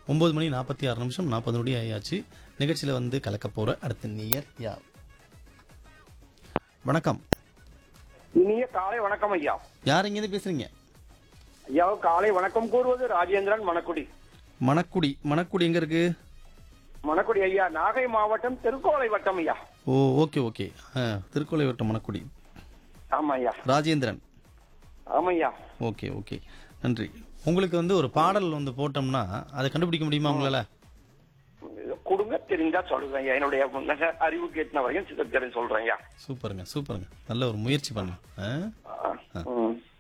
ஒம்பது மணி நாற்பத்தி ஆறு நிமிஷம் நாற்பது நொடி ஆயாச்சு நிகழ்ச்சியில் வந்து கலக்க போகிற அடுத்த நேயர் யார் வணக்கம் இனிய காலை வணக்கம் ஐயா யார் இங்கேருந்து பேசுறீங்க ஐயா காலை வணக்கம் கூறுவது ராஜேந்திரன் மணக்குடி மணக்குடி மணக்குடி எங்கே இருக்கு மணக்குடி ஐயா நாகை மாவட்டம் திருக்கோளை வட்டம் ஐயா ஓ ஓகே ஓகே ஆ திருக்கோலை வட்டம் மணக்குடி ஆமா ஐயா ராஜேந்திரன் ஆமையா ஓகே ஓகே நன்றி உங்களுக்கு வந்து ஒரு பாடல் வந்து போட்டோம்னா அதை கண்டுபிடிக்க முடியுமா உங்களால கொடுங்க தெரிஞ்சா சொல்லுங்க ஐயா என்னுடைய நல்ல அறிவு கேட்டின வரைக்கும் சித்தத்திரை சொல்றேன் ஐயா சூப்பருங்க சூப்பருங்க நல்ல ஒரு முயற்சி பண்ணுங்க ஆ? ஆ, ம்.